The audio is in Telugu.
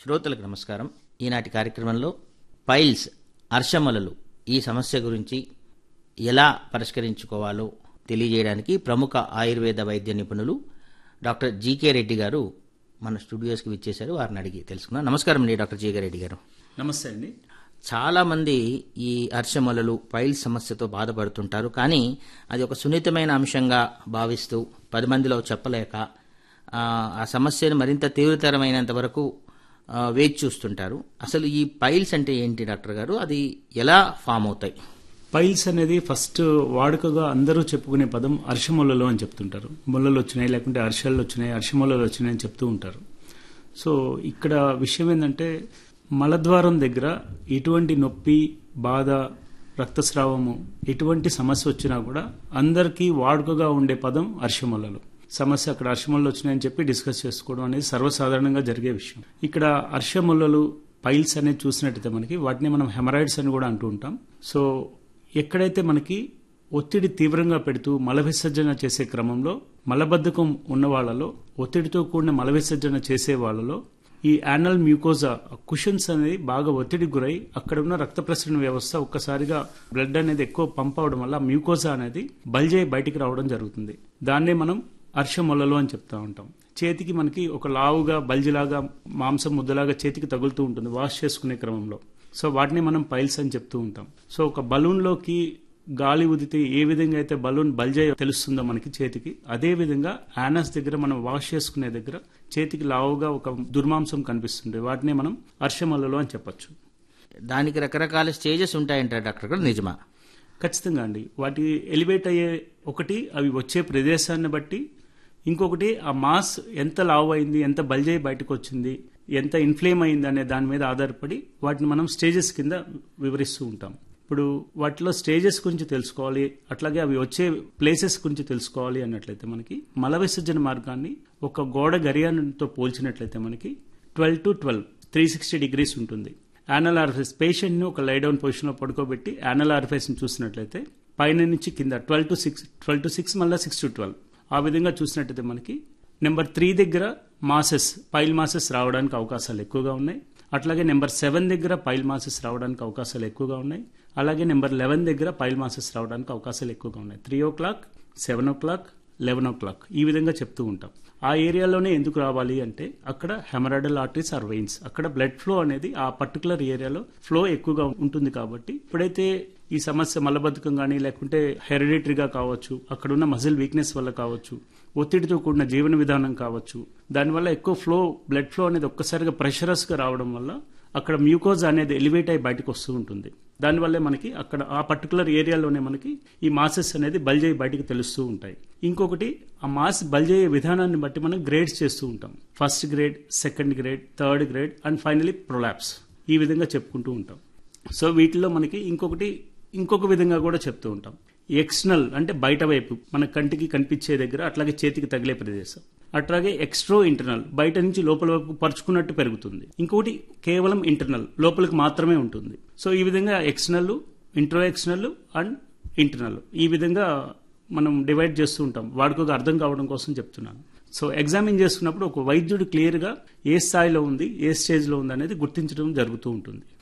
శ్రోతలకు నమస్కారం ఈనాటి కార్యక్రమంలో పైల్స్ అర్షమలలు ఈ సమస్య గురించి ఎలా పరిష్కరించుకోవాలో తెలియజేయడానికి ప్రముఖ ఆయుర్వేద వైద్య నిపుణులు డాక్టర్ జీకే రెడ్డి గారు మన స్టూడియోస్కి విచ్చేశారు వారిని అడిగి తెలుసుకున్నాం నమస్కారం అండి డాక్టర్ జీకే రెడ్డి గారు నమస్తే అండి చాలామంది ఈ హర్షమలలు పైల్ సమస్యతో బాధపడుతుంటారు కానీ అది ఒక సున్నితమైన అంశంగా భావిస్తూ పది మందిలో చెప్పలేక ఆ, ఆ సమస్యను మరింత తీవ్రతరమైనంత వరకు ఆ, వేచి చూస్తుంటారు అసలు ఈ పైల్స్ అంటే ఏంటి డాక్టర్ గారు అది ఎలా ఫామ్ అవుతాయి పైల్స్ అనేది ఫస్ట్ వాడుకగా అందరూ చెప్పుకునే పదం అర్షములలో అని చెప్తుంటారు ముళ్ళలు వచ్చినాయి లేకుంటే అర్షాలు వచ్చినాయి అర్షములలో వచ్చినాయి అని చెప్తూ ఉంటారు సో ఇక్కడ విషయం ఏంటంటే మలద్వారం దగ్గర ఎటువంటి నొప్పి బాధ రక్తస్రావము ఎటువంటి సమస్య వచ్చినా కూడా అందరికీ వాడుకగా ఉండే పదం అర్షములలు సమస్య అక్కడ అర్షములు వచ్చినాయని చెప్పి డిస్కస్ చేసుకోవడం అనేది సర్వసాధారణంగా జరిగే విషయం ఇక్కడ అర్షములలు పైల్స్ అనేది చూసినట్టయితే మనకి వాటిని మనం హెమరాయిడ్స్ అని కూడా అంటూ ఉంటాం సో ఎక్కడైతే మనకి ఒత్తిడి తీవ్రంగా పెడుతూ మల విసర్జన చేసే క్రమంలో మలబద్ధకం ఉన్న వాళ్ళలో ఒత్తిడితో కూడిన మల విసర్జన చేసే వాళ్ళలో ఈ యానల్ మ్యూకోజా కుషన్స్ అనేది బాగా ఒత్తిడికి గురై అక్కడ ఉన్న రక్త ప్రసరణ వ్యవస్థ ఒక్కసారిగా బ్లడ్ అనేది ఎక్కువ పంప్ అవడం వల్ల మ్యూకోజా అనేది బల్జే బయటికి రావడం జరుగుతుంది దాన్నే మనం అర్షమొలలో అని చెప్తా ఉంటాం చేతికి మనకి ఒక లావుగా బల్జిలాగా మాంసం ముద్దలాగా చేతికి తగులుతూ ఉంటుంది వాష్ చేసుకునే క్రమంలో సో వాటిని మనం పైల్స్ అని చెప్తూ ఉంటాం సో ఒక బలూన్లోకి గాలి ఉదితే ఏ విధంగా అయితే బలూన్ బల్జే తెలుస్తుందో మనకి చేతికి అదే విధంగా యానస్ దగ్గర మనం వాష్ చేసుకునే దగ్గర చేతికి లావుగా ఒక దుర్మాంసం కనిపిస్తుంది వాటిని మనం అర్షమలలో అని చెప్పొచ్చు దానికి రకరకాల స్టేజెస్ ఉంటాయంటారు డాక్టర్ గారు నిజమా ఖచ్చితంగా అండి వాటి ఎలివేట్ అయ్యే ఒకటి అవి వచ్చే ప్రదేశాన్ని బట్టి ఇంకొకటి ఆ మాస్ ఎంత లావ్ అయింది ఎంత బల్జై బయటకు వచ్చింది ఎంత ఇన్ఫ్లేమ్ అయింది అనే దాని మీద ఆధారపడి వాటిని మనం స్టేజెస్ కింద వివరిస్తూ ఉంటాం ఇప్పుడు వాటిలో స్టేజెస్ గురించి తెలుసుకోవాలి అట్లాగే అవి వచ్చే ప్లేసెస్ గురించి తెలుసుకోవాలి అన్నట్లయితే మనకి మల విసర్జన మార్గాన్ని ఒక గోడ గరియానంతో పోల్చినట్లయితే మనకి twelve to twelve three sixty degrees ఉంటుంది యానల్ ఆర్ఫేస్ పేషెంట్ ని ఒక లైడౌన్ పొజిషన్ లో పడుకోబెట్టి యానల్ ఆర్ఫేస్ ని చూసినట్లయితే పైన నుంచి కింద twelve to six twelve to six మళ్ళీ సిక్స్ టు ట్వెల్వ్ ఆ విధంగా చూసినట్టయితే మనకి నెంబర్ త్రీ దగ్గర మాసెస్ పైల్ మాసెస్ రావడానికి అవకాశాలు ఎక్కువగా ఉన్నాయి అట్లాగే నెంబర్ సెవెన్ దగ్గర పైల్ మాసెస్ రావడానికి అవకాశాలు ఎక్కువగా ఉన్నాయి అలాగే నెంబర్ లెవెన్ దగ్గర పైల్ మాసెస్ రావడానికి అవకాశాలు ఎక్కువగా ఉన్నాయి three o'clock seven o'clock eleven o'clock ఈ విధంగా చెప్తూ ఉంటాం ఆ ఏరియాలోనే ఎందుకు రావాలి అంటే అక్కడ హెమరాడల్ ఆర్టరీస్ ఆర్ వెయిన్స్ అక్కడ బ్లడ్ ఫ్లో అనేది ఆ పర్టికులర్ ఏరియాలో ఫ్లో ఎక్కువగా ఉంటుంది కాబట్టి ఎప్పుడైతే ఈ సమస్య మలబద్ధకం కానీ లేకుంటే హెరిడిటరీగా కావచ్చు అక్కడ ఉన్న మజిల్ వీక్నెస్ వల్ల కావచ్చు ఒత్తిడితో కూడిన జీవన విధానం కావచ్చు దానివల్ల ఎక్కువ ఫ్లో బ్లడ్ ఫ్లో అనేది ఒక్కసారిగా ప్రెషరస్ గా రావడం వల్ల అక్కడ మ్యూకోజ్ అనేది ఎలివేట్ అయి బయటకు వస్తూ ఉంటుంది దానివల్లే మనకి అక్కడ ఆ పర్టికులర్ ఏరియాలోనే మనకి ఈ మాసెస్ అనేది బల్జయ్యి బయటకు తెలుస్తూ ఉంటాయి ఇంకొకటి ఆ మాస్ బల్జయ్యే విధానాన్ని బట్టి మనం గ్రేడ్స్ చేస్తూ ఉంటాం first grade second grade third grade and finally prolapse ఈ విధంగా చెప్పుకుంటూ ఉంటాం సో వీటిలో మనకి ఇంకొకటి ఇంకొక విధంగా కూడా చెప్తూ ఉంటాం ఎక్స్టర్నల్ అంటే బయట వైపు మన కంటికి కనిపించే దగ్గర అట్లాగే చేతికి తగిలే ప్రదేశం అట్లాగే ఎక్స్ట్రో ఇంటర్నల్ బయట నుంచి లోపల వైపు పరుచుకున్నట్టు పెరుగుతుంది ఇంకొకటి కేవలం ఇంటర్నల్ లోపలికి మాత్రమే ఉంటుంది సో ఈ విధంగా external intro external and internal ఈ విధంగా మనం డివైడ్ చేస్తూ ఉంటాం వాడికి అర్థం కావడం కోసం చెప్తున్నాను సో ఎగ్జామిన్ చేసుకున్నప్పుడు ఒక వైద్యుడు క్లియర్గా ఏ స్థాయిలో ఉంది ఏ స్టేజ్లో ఉంది అనేది గుర్తించడం జరుగుతూ ఉంటుంది